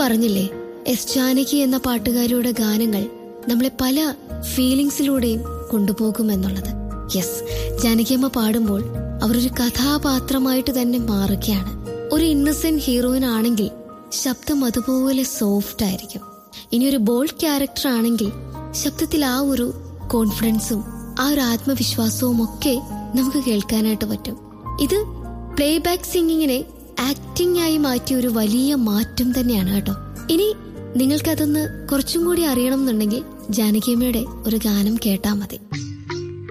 പറഞ്ഞില്ലേ എസ് ജാനകി എന്ന പാട്ടുകാരിയുടെ ഗാനങ്ങൾ നമ്മളെ പല ഫീലിങ്സിലൂടെയും കൊണ്ടുപോകുമെന്നുള്ളത് യെസ് ജാനകിയമ്മ പാടുമ്പോൾ അവരൊരു കഥാപാത്രമായിട്ട് തന്നെ മാറുകയാണ് ഒരു ഇന്നസെന്റ് ഹീറോയിൻ ആണെങ്കിൽ ശബ്ദം അതുപോലെ സോഫ്റ്റ് ആയിരിക്കും ഇനി ഒരു ബോൾഡ് ക്യാരക്ടർ ആണെങ്കിൽ ശബ്ദത്തിൽ ആ ഒരു കോൺഫിഡൻസും ആ ഒരു ആത്മവിശ്വാസവും ഒക്കെ നമുക്ക് കേൾക്കാനായിട്ട് പറ്റും ഇത് പ്ലേബാക്ക് സിംഗിങ്ങിനെ ആക്ടിംഗ് ആയി മാറ്റിയ ഒരു വലിയ മാറ്റം തന്നെയാണ് കേട്ടോ ഇനി നിങ്ങൾക്കതൊന്ന് കുറച്ചും കൂടി അറിയണം എന്നുണ്ടെങ്കിൽ ജാനകിയമ്മയുടെ ഒരു ഗാനം കേട്ടാൽ മതി